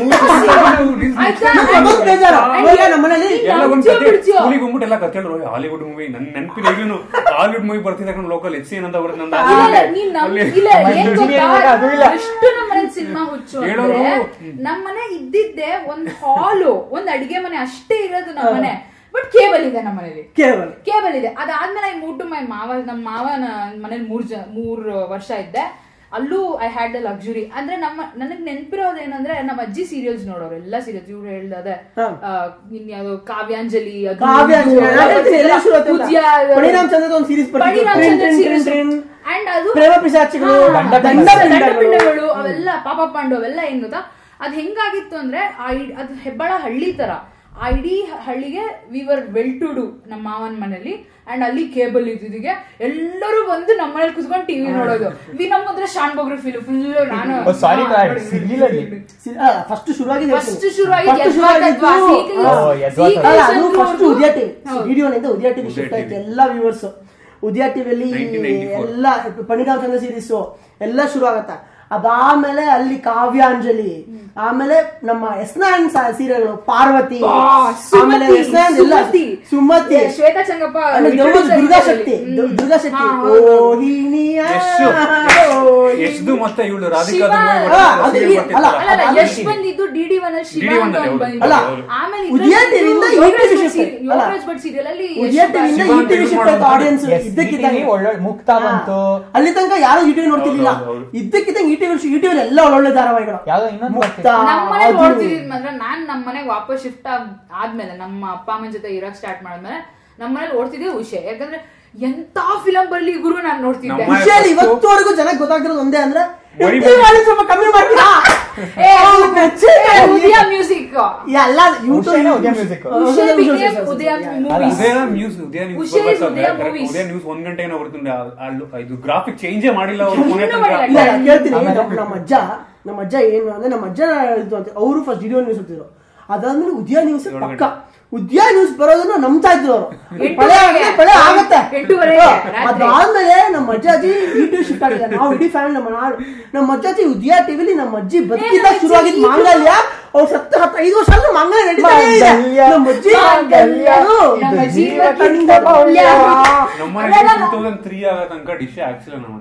ಆಯ್ತಾ? ಅದೊಂದು ಬೇಜಾರು. ಅವಾಗ ನಮ್ಮನೇಲಿ ಎಲ್ಲ ಒಂದ್ ಬಿಡ್ಸ್ಯೋ, ಕತೆ ಬಿಡ್ಸ್ಯೋ. ಸ್ಕೂಲಿಗೆ ಹೋಗ್ಬಿಟ್ಟು ಎಲ್ಲ ಕತೆ ಹೇಳೋರು ಹಾಲಿವುಡ್ ಮೂವಿ ನನ್ ನೆನಪಿನ ಈಗಲೂ ಹಾಲಿವುಡ್ ಮೂವಿ ಬರ್ತಿದ್ದಾಗ ಲೋಕಲ್ ಎಚ್ ಸಿ ಅಂತ ಬರುತ್ತೆ ನಂದು ಇಲ್ಲ, ಇಲ್ಲ, ಅಲ್ಲಿ- ನೀನ್ ನಮ್- ಅಲ್ಲಿ- ಇಲ್ಲ, ನಮ್ಮ ಏನ್ engineer ಗೊತ್ತಾ? ಅದು ಇಲ್ಲ. ಎಷ್ಟು ನಮ್ಮನೆ ಸಿನಿಮಾ ಹುಚ್ಚು ಹೇಳೋರು. ಅಂದ್ರೆ ನಮ್ಮನೆ ಇದ್ದಿದ್ದೆ ಒಂದ್ ಹಾಲು ಒಂದ್ ಅಡಿಗೆ ಮನೆ ಅಷ್ಟೇ ಇರೋದು ನಮ್ಮನೆ ಬಟ್ ಕೇಬಲ್ ಇದೆ ನಮ್ಮನೇಲಿ ಕೇಬಲ್ ಕೇಬಲ್ ಇದೆ ಅದಾದ್ಮೇಲೆ ಐ ಮೂವ್ ಟು ಮೈ ಮಾವ ನಮ್ಮ ಮಾವನ ಮನೇಲಿ ಮೂರ್ ಜ ಮೂರ್ ವರ್ಷ ಇದ್ದೆ ಅಲ್ಲೂ ಐ ಹ್ಯಾಡ್ ದ ಲಕ್ಸುರಿ ಅಂದ್ರೆ ನಮ್ಮ ನನಗ್ ನೆನ್ಪಿರೋದು ಏನಂದ್ರೆ ನಮ್ಮ ಅಜ್ಜಿ ಸೀರಿಯಲ್ಸ್ ನೋಡೋರು ಎಲ್ಲಾ ಸೀರಿಯಲ್ಸ್ ಇವ್ರು ಹೇಳ್ದೆ ಹಾ. ಇನ್ಯಾವ್ದು ಕಾವ್ಯಾಂಜಲಿ ಅದು ಕಾವ್ಯಾಂಜಲಿ, ಇದು, ನಾನು ಹೇಳ್ತೀನಿ, ಎಲ್ಲ ಶುರು ಆಯ್ತು ಅಂತ. ಪೂಜ್ಯ, ಪರಿಣಾಮ್ ಚಂದ್ರದ ಒಂದು series ಬರ್ತಿತ್ತು. ಪರಿಣಾಮ್ ಟ್ರಿನ್, ಚಂದ್ರ ಟ್ರಿನ್, series. ಟ್ರಿನ್, ಟ್ರಿನ್. And ಅದು ಪ್ರೇಮ ಪಿಶಾಚಿಗಳು ಹಾ, ದಂಡ ದಂಡ ಪಿಂಡಗಳು. ದಂಡಪಿಂಡಗಳು ಅವೆಲ್ಲ ಪಾಪ ಪಾಂಡು ಅವೆಲ್ಲ ಏನ್ ಗೊತ್ತಾ ಅದ್ ಹೆಂಗಾಗಿತ್ತು ಅಂದ್ರೆ ಆ ಇಡ್- ಅದು ಹೆಬ್ಬಾಳ ಹಳ್ಳಿ ತರ ಆ ಇಡೀ ಹಳ್ಳಿಗೆ we were well to do ನಮ್ಮ ಮಾವನ್ ಮನೇಲಿ ಅಂಡ್ ಅಲ್ಲಿ ಕೇಬಲ್ ಇದ್ದಿದ್ದಿಗೆ ಎಲ್ಲರೂ ಬಂದು ನಮ್ಮ ಮನೇಲಿ ಕುತ್ಕೊಂಡು ಟಿವಿ ನೋಡೋದು ವಿ ನಮ್ಮ ಹತ್ರ ಶಾನ್ ಬೊಗ್ರು ಫಿಲ್ ಫುಲ್ ನಾನು ಸಾರಿ ಸಿಗ್ಲಿಲ್ಲ ಅಲ್ಲಿ ಫಸ್ಟ್ ಶುರುವಾಗಿದ್ದು ಫಸ್ಟ್ ಶುರುವಾಗಿ First ಶುರುವಾಗಿದ್ದು, ಓ, ಯಜ್ವಾತ. ಅಲ್ಲ, ಅದು ಫಸ್ಟ್ ಉದಯ ಟಿವಿ ಹೌದು. ವಿಡಿಯೋನಿಂದ ಉದಯ ಟಿವಿ ಉದಯ ಶಿಫ್ಟ್ ಆಯ್ತು TV. ಎಲ್ಲ ವ್ಯೂವರ್ಸ್ ಉದಯ ಟಿವಿಯಲ್ಲಿ 1994. ಎಲ್ಲ ಪರಿಣಾಮ ಚಂದ್ರ ಸೀರೀಸ್ ಎಲ್ಲ ಶುರು ಆಗತ್ತ ಅದಾದ್ಮೇಲೆ ಅಲ್ಲಿ ಕಾವ್ಯಾಂಜಲಿ ಆಮೇಲೆ ನಮ್ಮ ಎಸ್ನಾನ್ ಸೀರಿಯಲ್ ಪಾರ್ವತಿ ಆಮೇಲೆ ಎಸ್ನಾನ್ ಎಲ್ಲ ಸುಮತಿ ಶ್ವೇತಾ ಚಂಗಪ್ಪ ಆಮೇಲೆ introduce ದೌಡ್ ದುರ್ಗಾ ಆಗಿದ್ದು ಶಕ್ತಿ ಅಲ್ಲಿ. ದೌ- ದುರ್ಗಾ ಶಕ್ತಿ ಹಾ, ಹೌದು. ಓಹಿಣಿಯ ಯಶು ಓಹಿಣಿ. ಯಶ್ದು ಮತ್ತೆ ಇವಳು ರಾಧಿಕಾ ಶಿವ. ಹಾ, ಅದು ಈ- ಅಲ್ಲ, ಅಲ್ಲ ಅಲ್ಲ ಅದು ಯಶ್ ಬಂದಿದ್ದು ಡಿ ಡಿ ಒನ್ ಅಲ್ಲಿ ಶಿವ DD1 ಅಂತ ಅಲ್ಲಿ ಒಂದ್ ಹೌದು. ಬಂದಿದ್ದು. ಅಲ್ಲ, ಆಮೇಲೆ ಉದಯ ಇದ್ರಲ್ಲಿ ಟಿವಿಯಿಂದ ಇದು ಈ ಟಿವಿ ಯೋಗರಾಜ್ ಶಿಫ್ಟ್ ಭಟ್ ಅಲ್ಲ. ಯೋಗರಾಜ್ ಭಟ್ ಸೀರಿಯಲ್ ಅಲ್ಲಿ ಉದಯ ಯಶ್ ಟಿವಿಯಿಂದ ಬಂದಿದ್ದು. ಈ ಶಿವ ಟಿವಿ ಶಿಫ್ಟ್ ಆಯ್ತು ಆಡಿಯನ್ಸ್ Yes, ಇದ್ದಕ್ಕಿದ್ದಂಗೆ ETV ಒಳ್ಳೆ ಮುಕ್ತ ಬಂತು ಅಲ್ಲಿ ತನಕ ಯಾರು ಈ ಟಿವಿ ನೋಡ್ತಿರ್ಲಿಲ್ಲ ಹೌದು, ಹೌದು. ಇದ್ದಕ್ಕಿದ್ದಂಗೆ ಈ ಟಿವಿ ಈ ಟಿವಿ ಎಲ್ಲ ಒಳ್ಳೊಳ್ಳೆ ಧಾರಾವಾಹಿಗಳು ಯಾವ್ದೋ ಇನ್ನೊಂದು ಮುಕ್ತ ನಮ್ಮ ಮನೆಗ್ ಅದು- ನೋಡ್ತಿದ್ದಿದ್ ಮಾತ್ರ ನಾನ್ ನಮ್ಮ ಮನೆಗ್ ವಾಪಸ್ ಶಿಫ್ಟ್ ಆದ್ಮೇಲೆ ನಮ್ಮ ಅಪ್ಪ ಅಮ್ಮನ ಜೊತೆ ಇರಕ್ ಸ್ಟಾರ್ಟ್ ಮಾಡಿದ್ಮೇಲೆ ನಮ್ಮ ಮನೇಲಿ ಓಡ್ತಿದ್ದೆ ವಿಷಯ ಯಾಕಂದ್ರೆ ಎಂತ ಫಿಲಂ ಬರ್ಲಿ ಗುರು ನಾನ್ ನೋಡ್ತಿದ್ದೆ ನಮ್ಮ- ವಿಷಯಲ್ಲಿ ಇವತ್ತುವರೆಗೂ ಜನಕ್ಕೆ ಗೊತ್ತಾಗ್ತಿರೋದು ಒಂದೇ ಅಂದ್ರೆ ಬರೀ TV ವಾಲ್ಯೂಮ್ ಸ್ವಲ್ಪ ಕಮ್ಮಿ ಮಾಡ್ತೀರಾ ಏ, ಅವ್ರು ಮೆಚ್ಚಿ- ಏ, ಉದಯ ಮ್ಯೂಸಿಕ್ ಎಲ್ಲ ಉಷೇನೇ ಯೂಟ್ಯೂಬ್ ಉದಯ music. ಉಷೆ became Udaya movies Udaya news Udaya news ಉಷೆ is ಬರ್ಬೇಕಾದ್ರೆ ಉದಯ movies. ಉದಯ ನ್ಯೂಸ್ ಒಂದ್ ಗಂಟೆಗೆ ಬರ್ತೀನಿ ಆ- ಅಲ್ಲೂ ಇದು ಗ್ರಾಫಿಕ್ ಚೇಂಜೇ ಮಾಡಿಲ್ಲ ಅವ್ರು ಕೊನೆ ಇನ್ನೂ ತನಕ. ಮಾಡಿಲ್ಲ. ಇಲ್ಲ ಕೇಳ್ತೀನಿ ನಮ್ಮ ನಮ್ಮ ಅಜ್ಜ ನಮ್ಮ ಅಜ್ಜ ಏನು ಅಂದ್ರೆ ನಮ್ಮ ಅಜ್ಜ ಇದು ಅಂತ ಅವರು ಫಸ್ಟ್ ವಿಡಿಯೋ ನ್ಯೂಸ್ ಹೋಗ್ತಿದ್ರು ಅದಾದ್ಮೇಲೆ ಉದಯ ನ್ಯೂಸ್ ಏಳು ಪಕ್ಕ ಉದಯ ನ್ಯೂಸ್ ಬರೋದನ್ನ ನಂಬ್ತಾ ಇದ್ರು ಅವರು ಎಂಟೂವರೆಗೆ. ಪಳೆ ಆಗುತ್ತೆ ಪಳೆ ಆಗತ್ತೆ ಎಂಟೂವರೆಗೆ, ಹಾ, ರಾತ್ರಿ. ಅದಾದ್ಮೇಲೆ ನಮ್ಮ ಅಜ್ಜಾಜಿ ಯೂಟ್ಯೂಬ್ ಶಿಫ್ಟ್ ಆಗಿದೆ ನಾವು ಇಡೀ ಫ್ಯಾಮಿಲಿ ನಮ್ಮ ನಾಡು ನಮ್ಮ ಅಜ್ಜಾಜಿ ಉದಯ ಟಿವಿಲಿ ನಮ್ಮ ಅಜ್ಜಿ ಬದುಕಿದ್ದ ನಮ್ಮ ಶುರು ಆಗಿದ್ ಅಜ್ಜಿ ಮಾಂಗಲ್ಯ ಅವ್ರು ಸತ್ತ ಹತ್ತು ಐದು ವರ್ಷ ಆದ್ರೂ ಮಾಂಗಲ್ಯ ನಡೀತಾನೇ ಇದೆ ಮಾಂಗಲ್ಯ, ನಮ್ಮ ಅಜ್ಜಿ ಮಾಂಗಲ್ಯ, ಅದು ನಮ್ಮ ಇದು ಜೀವ ಜೀವ ಕಿಂತ ಕಿಂತ ಮೌಲ್ಯ. ಮೌಲ್ಯ. ನಮ್ಮನೆ ಟೂ ತೌಸಂಡ್ ತ್ರೀ ಆಗೋ ತನಕ ಡಿಶ್ ಹಾಕ್ಸಿಲ್ಲ ನಮ್ಮಲ್ಲಿ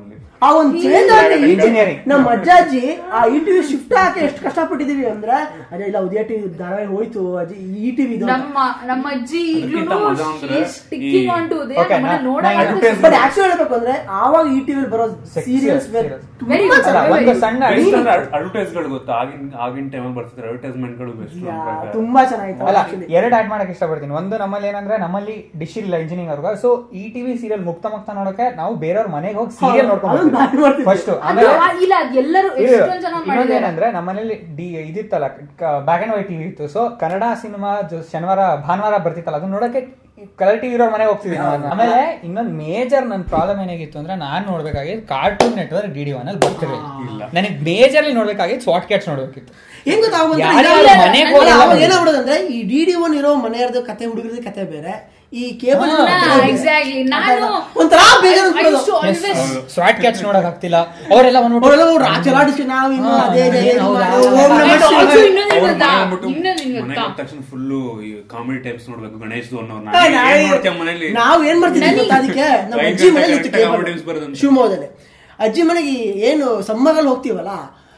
ಆ ಒಂದು ಚೇಂಜ್ Engineering. ನಮ್ಮ ಅಜ್ಜಾಜಿ ಆ ಇ ಟಿವಿ ಶಿಫ್ಟ್ ಹಾಕಿ ಎಷ್ಟು ಕಷ್ಟಪಟ್ಟಿದೀವಿ ಅಂದ್ರೆ ಅದೇ ಇಲ್ಲ ಉದಯ ಟಿವಿ ಧಾರಾವಾಹಿ ಹೋಯ್ತು ಅಜ್ಜಿ ಈ ಟಿವಿ ಇದು ನಮ್ಮ ನಮ್ಮ ಅಜ್ಜಿ ಅದಕ್ಕಿಂತ ಮಜಾ ಅಂದ್ರೆ ಸ್ಟಿಕ್ಕಿಂಗ್ ಈ- ಆನ್ ಟು Okay, ನಾ- ನಾ advertise- ಬಟ್ ಆಕ್ಚುಲಿ ಹೇಳ್ಬೇಕು ಅಂದ್ರೆ ಆವಾಗ ಈ ಟಿವಿ ಬರೋ ಸೀರಿಯಲ್ಸ್ serials. Very ತುಂಬಾ good. ಅಲ್ಲ, ಚೆನ್ನಾಗಿ ಒಂದು ಸಣ್ಣ ಬೆಸ್ಟ್ ಅಂದ್ರೆ ಅಡ್ವರ್ಟೈಸ್ ಗಳು ಗೊತ್ತಾ ಆಗಿನ ಆಗಿನ ಟೈಮಲ್ಲಿ ಬರ್ತಿದ್ರು ಅಡ್ವರ್ಟೈಸ್ಮೆಂಟ್ ಗಳು ಬೆಸ್ಟ್ ತುಂಬಾ ಚೆನ್ನಾಗಿತ್ತು ಅಲ್ಲ actually. ಎರಡು ಆಡ್ ಮಾಡಕ್ ಇಷ್ಟಪಡ್ತೀನಿ ಒಂದು ನಮ್ಮಲ್ಲಿ ಏನಂದ್ರೆ ನಮ್ಮಲ್ಲಿ ಡಿಶ್ ಇಲ್ಲ ಇಂಜಿನಿಯರಿಂಗ್ ಅವ್ರಿಗೆ ಸೊ ಈ ಟಿವಿ ಸೀರಿಯಲ್ ಮುಕ್ತ ಮುಕ್ತ ನೋಡಕ್ಕೆ ನಾವು ಬೇರೆಯವ್ರ ಮನೆಗೆ ಹೋಗಿ ಸೀರಿಯಲ್ ಹೌದು, ಅದೊಂದು ಭಾರಿ ಮಾಡ್ತಿದ್ವಿ. ಫಸ್ಟ್ ಅದು ಆಮೇಲೆ ಇಲ್ಲ ಅದ್ ಎಲ್ಲರೂ ಎಷ್ಟೊಂದ್ ಜನ ಮಾಡಿದ್ದಾರೆ ಇನ್ನೊಂದೇನಂದ್ರೆ ನಮ್ಮನೇಲಿ ಡಿ ಇದಿತ್ತಲ್ಲ ಬ್ಯಾಕ್ ಅಂಡ್ ವೈಟ್ ಟಿವಿ ಇತ್ತು ಸೊ ಕನ್ನಡ ಸಿನಿಮಾ ಶನಿವಾರ ಭಾನುವಾರ ಬರ್ತಿತ್ತಲ್ಲ ಅದನ್ನ ನೋಡಕ್ಕೆ ಕಲರ್ ಟಿವಿ ಇರೋ ಮನೆಗೆ ಹೋಗ್ತಿದ್ವಿ ನಾನು. ಆಮೇಲೆ ಇನ್ನೊಂದು ಮೇಜರ್ ನನ್ನ ಪ್ರಾಬ್ಲಮ್ ಏನಾಗಿತ್ತು ಅಂದ್ರೆ ನಾನ್ ನೋಡ್ಬೇಕಾಗಿದ್ದು Cartoon Network D D one ಅಲ್ಲಿ ಬರ್ತಿರ್ಲಿಲ್ಲ ನನಗೆ ಮೇಜರ್ಲಿ ನೋಡ್ಬೇಕಾಗಿದ್ದು ಸ್ವಾಟ್ ಕ್ಯಾಟ್ಸ್ ನೋಡ್ಬೇಕಿತ್ತು ಹೆಂಗ್ ಗೊತ್ತಾ ಅವಾಗ ಯಾರ್ಯಾರು ಇಲ್ಲ, ಮನೆಗ್ ಅಲ್ಲ, ಹೋಗಲ್ಲ ಅವಾಗ ಬಂದಿದ್ದು. ಏನಾಗ್ಬಿಡೋದಂದ್ರೆ ಈ ಡಿ ಡಿ ಒನ್ ಇರೋ ಮನೆಯವ್ರದ್ದು ಕತೆ ಹುಡುಗರದ ಕತೆ ಬೇರೆ ಈ ಕೇಬಲ್ ಎಕ್ಸಾಕ್ಟ್ಲಿ ನಾನು ಒಂಥರ ಬೇಜಾರು I used to always ಸ್ವಾಟ್ ಕ್ಯಾಟ್ಸ್ ನೋಡಕ್ ಆಗ್ತಿಲ್ಲ ಅವರೆಲ್ಲ ಬಂದ್ಬಿಟ್ಟು ಅವರೆಲ್ಲ ಅವ್ರು ರಾಜಲಾಡಿಸಿ ನಾವು ಇನ್ನು ಹಾ, ಅದೇ ಅದೇ ಏನ್ ಇದು ಹೌದಾ? ಮಾಡು, ಓಂ ನಮಃ And also ಶಿವಾಯ. ಇನ್ನೊಂದು ಅವ್ರ ಗೊತ್ತಾ? ಮನೆಗೆ ಬಿಟ್ಟು ಇನ್ನೊಂದು ಏನ್ ಮನೆಗೆ ಗೊತ್ತಾ? ಹೋದ ತಕ್ಷಣ ಫುಲ್ಲು ಕಾಮಿಡಿ ಟೈಪ್ಸ್ ನೋಡ್ಬೇಕು ಗಣೇಶ್ ಏ, ನಾವ್- ಮನೇಲಿ ನಾವು ಏನ್ ಮಾಡ್ತಿದ್ವಿ ಗೊತ್ತಾ ಅದಕ್ಕೆ ನಮ್ಮ ಅಜ್ಜಿ ಐದು ಮನೇಲಿ ಗಂಟೆ ಇತ್ತು comedy ಕೇಬಲ್ times ಬರೋದಂತೆ. ಶಿವಮೊಗ್ಗದಲ್ಲಿ ಅಜ್ಜಿ ಮನೆಗೆ ಏನು ಸಮ್ಮರಲ್ಲಿ ಹೋಗ್ತೀವಲ್ಲ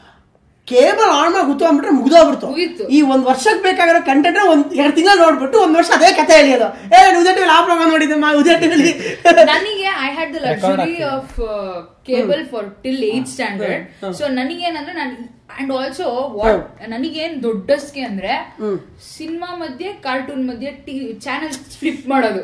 ಕೇಬಲ್ ಆನ್ ಮಾಡಿ ಕುತ್ಕೊಂಡ್ಬಿಟ್ರೆ ಮುಗ್ದೋಗ್ಬಿಡ್ತು ಮುಗೀತು. ಈ ಒಂದ್ ವರ್ಷಕ್ಕೆ ಬೇಕಾಗಿರೋ ಕಂಟೆಂಟ್ ಒಂದ್ ಎರಡ್ ತಿಂಗಳ ನೋಡ್ಬಿಟ್ಟು ಒಂದ್ ವರ್ಷ ಅದೇ ಕತೆ ಹೇಳಿಯೋದು ಏ ನಾನು ಉದಯ ಟಿವಿ ಆ ಪ್ರೋಗ್ರಾಮ್ ನೋಡಿದ್ದೆ ಮಾ ಉದಯ ಟಿವಿಲಿ ನನಗೆ I had the Record luxury ಆಗ್ತಿದೆ. Off cable for till eight standard so ನನಗೇನಂದ್ರೆ ನಾನು ಅಂಡ್ ಆಲ್ಸೋ ವಾಟ್ ನನಗೇನ್ ದೊಡ್ಡಸ್ಗೆ ಅಂದ್ರೆ ಸಿನಿಮಾ ಮಧ್ಯೆ ಕಾರ್ಟೂನ್ ಮಧ್ಯೆ ಚಾನೆಲ್ ಫ್ಲಿಪ್ ಮಾಡೋದು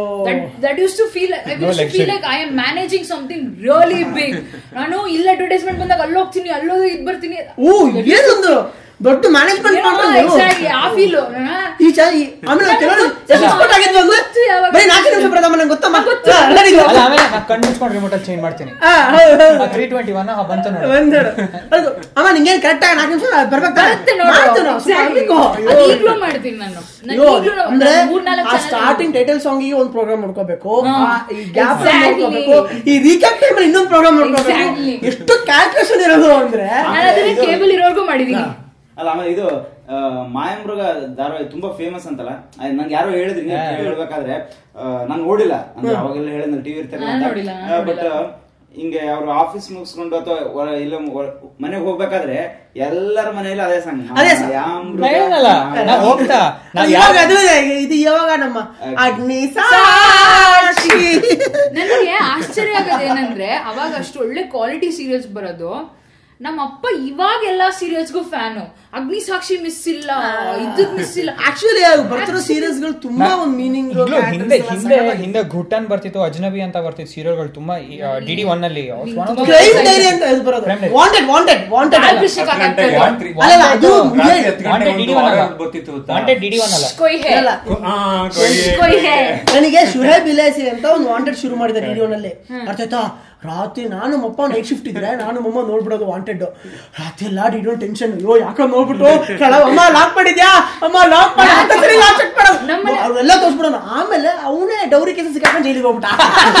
that use to feel No feel luxury. Like I am managing something really big ನಾನು ಇಲ್ಲ ಅಡ್ವರ್ಟೈಸ್ಮೆಂಟ್ ಬಂದಾಗ ಅಲ್ಲಿ ಹೋಗ್ತೀನಿ ಅಲ್ಲೋದು ಇದ್ ಬರ್ತೀನಿ ಓ ಏನೊಂದು ದೊಡ್ಡ ಮ್ಯಾನೇಜ್ಮೆಂಟ್ ಮಾಡ್ಕೊಂಡು ಎಕ್ಸಾಕ್ಟ್ಲಿ ಆ ಫೀಲ್ ಈ ಚ ಈ- ಆಮೇಲೆ ಕೆಲವರು ಎಕ್ಸ್ಪರ್ಟ್ ಆಗಿದ್ವು ಅಂದ್ರೆ ಗೊತ್ತು ಯಾವಾಗ. ಬರೀ ನಾಲ್ಕು ನಿಮಿಷ ಪ್ರಥಮ ನಂಗೆ ಗೊತ್ತಮ್ಮ ಗೊತ್ತು. ಹಾ, ನಡೀತು. ಅಲ್ಲ ಆಮೇಲೆ ನಾ ಕಣ್ಣು ಮುಚ್ಕೊಂಡು ರಿಮೋಟ್ ಅಲ್ಲಿ ಚೇಂಜ್ ಮಾಡ್ತೀನಿ ಹಾ, ಹೌದು, ಹೌದು. ತ್ರೀ ಟ್ವೆಂಟಿ ಒನ್ ಬಂತ ನೋಡಿ ಒಂದೆರಡು. ಹೌದು. ಅಮ್ಮ ನಿಂಗೇನ್ ಕರೆಕ್ಟ್ ಆಗಿ ನಾಲ್ಕು ನಿಮಿಷ ಬರ್ಬೇಕು ಬರುತ್ತೆ ನೋಡು. ಮಾಡ್ತು ನಾವು. ಸುಮ್ನೆ Exactly. ಆಗ್ಬೇಕು. ಅದು ಅಯ್ಯೋ. ಈಗ್ಲೂ ಮಾಡ್ತೀನಿ ನಾನು ನಾನು ಅಯ್ಯೋ, ಈಗ್ಲೂ ಅಂದ್ರೆ ಮೂರ್ನಾಲ್ಕು ಆ channel ಸ್ಟಾರ್ಟಿಂಗ್ ಟೈಟಲ್ ಸಾಂಗ್ ಗೆ ಒಂದು ಪ್ರೋಗ್ರಾಮ್ ನೋಡ್ಕೋಬೇಕು ಹಾ. ಆ, ಈ ಗ್ಯಾಪ್ Exactly. ನೋಡ್ಕೋಬೇಕು ಈ ರೀಕ್ಯಾಪ್ ಟೈಮ್ ಇನ್ನೊಂದು ಪ್ರೋಗ್ರಾಮ್ ನೋಡ್ಕೋಬೇಕು Exactly. ಎಷ್ಟು ಕ್ಯಾಲ್ಕುಲೇಷನ್ ಇರೋದು ಅಂದ್ರೆ ನಾನು ಅದನ್ನ ಕೇಬಲ್ ಇರೋರ್ಗೂ ಮಾಡಿದೀನಿ ಅಲ್ಲ ಆಮೇಲೆ ಇದು ಆ, ಮಾಯಮೃಗ ಧಾರಾವಾಹಿ ತುಂಬಾ ಫೇಮಸ್ ಅಂತಲ್ಲ ಅದ್ ನಂಗೆ ಯಾರೋ ಹೇಳಿದ್ರಿ ಹಿಂಗೆ ಹೇಳ್ಬೇಕಾದ್ರೆ ನಾನು ನೋಡಿಲ್ಲ ಅಂದ್ರೆ ಅವಾಗೆಲ್ಲ ಹೇಳಿದ್ರೆ ಟಿವಿ ನಾನ್ ನೋಡಿಲ್ಲ, ನಾನ್ ಬಟ್ ನೋಡಿಲ್ಲ. ಹಿಂಗೆ ಅವ್ರು ಆಫೀಸ್ ಮುಗಿಸ್ಕೊಂಡು ಅಥವಾ ಇಲ್ಲ ಮನೆಗೆ ಹೋಗ್ಬೇಕಾದ್ರೆ ಎಲ್ಲರ ಮನೆಯಲ್ಲಿ ಅದೇ ಸಾಂಗ್ ಅದೇ song. ನಾ ಹೇಳಿದ್ನಲ್ಲ, ನಾ ಹೋಗ್ತಾ ನಾ ಇವಾಗ ಯಾವ ಅದು ಇದು ಯಾವಾಗ ನಮ್ಮ ಅಗ್ನಿ ಸಾಕ್ಷಿ ನನಗೆ ಆಶ್ಚರ್ಯ ಆಗೋದು ಏನಂದ್ರೆ ಅವಾಗ ಅಷ್ಟು ಒಳ್ಳೆ ಕ್ವಾಲಿಟಿ ಸೀರಿಯಲ್ಸ್ ಬರೋದು ನಮ್ಮ ಅಪ್ಪ ಇವಾಗ ಎಲ್ಲಾ ಸೀರಿಯಲ್ಸ್ಗೂ ಫ್ಯಾನು ಅಗ್ನಿ ಸಾಕ್ಷಿ ಮಿಸ್ ಇಲ್ಲ ಇದಕ್ ಮಿಸ್ ಇಲ್ಲ ಆಕ್ಚುಲಿ ಬರ್ತಿರೋ ಸೀರಿಯಲ್ಸ್ ಗಳು ತುಂಬಾ ಒಂದು ಮೀನಿಂಗ್ ಈಗ್ಲೂ ಹಿಂದೆ ಹಿಂದೆ ಹಿಂದೆ ಘುಟನ್ ಬರ್ತಿತ್ತು ಅಜ್ನಬಿ ಅಂತ ಬರ್ತಿತ್ತು ಸೀರಿಯಲ್ಗಳು ತುಂಬಾ ಡಿ ಡಿ ಒನ್ ಅಲ್ಲಿ ಕ್ರೈಮ್ ಡೈರಿ ಅಂತ ಇದು ಬರೋದು Crime diary. Wanted wanted wanted ಕಾಲ್ ಪಿಶಕ್ ಹಾಕ್ತಾರೆ. ಅಲ್ಲ, ಅದು ಮುಗಿಯ- Wanted DD one ಅಲ್ಲ. ಬರ್ತಿತ್ತು ಗೊತ್ತಾ? ವಾಂಟೆಡ್ ಡಿ ಡಿ ಒನ್ ಅಲ್ಲ ಕೊಯ್ ಹೇ ಅಲ್ಲ ಆ, ಕೊಯ್- ಕೊಯ್ ಹೇ ನನಗೆ ಶುಹೇಬ್ ಇಲೇಸಿ ಅಂತ ಒಂದು ವಾಂಟೆಡ್ ಶುರು ಮಾಡಿದ್ದಾರೆ ರೇಡಿಯೋನಲ್ಲಿ ಅರ್ಥ ಆಯ್ತಾ ರಾತ್ರಿ ನಾನು ನಮ್ಮಪ್ಪ ನೈಟ್ ಶಿಫ್ಟ್ ಇದ್ರೆ ನಾನು ನಮ್ಮಮ್ಮ ನೋಡ್ಬಿಡೋದು ವಾಂಟೆಡ್ ರಾತ್ರಿ ಎಲ್ಲ ಡಿಡೋ ಟೆನ್ಷನ್ ಅಯ್ಯೋ ಯಾಕೋ ನೋಡ್ಬಿಟ್ಟು ಕೆಳಗೆ ಅಮ್ಮ ಲಾಕ್ ಮಾಡಿದ್ಯಾ ಅಮ್ಮ ಲಾಕ್ ಮಾಡಿ ಅಂತ ಸರಿ lock check ಮಾಡೋದು. ನಮ್ಮನೆ- ಅವೆಲ್ಲ ತೋರ್ಸ್ಬಿಡೋಣ ಆಮೇಲೆ ಅವನೇ ಡೌರಿ ಕೇಸ ಸಿಕ್ಕಾಕೊಂಡು ಜೈಲಿಗೆ ಹೋಗ್ಬಿಟ್ಟ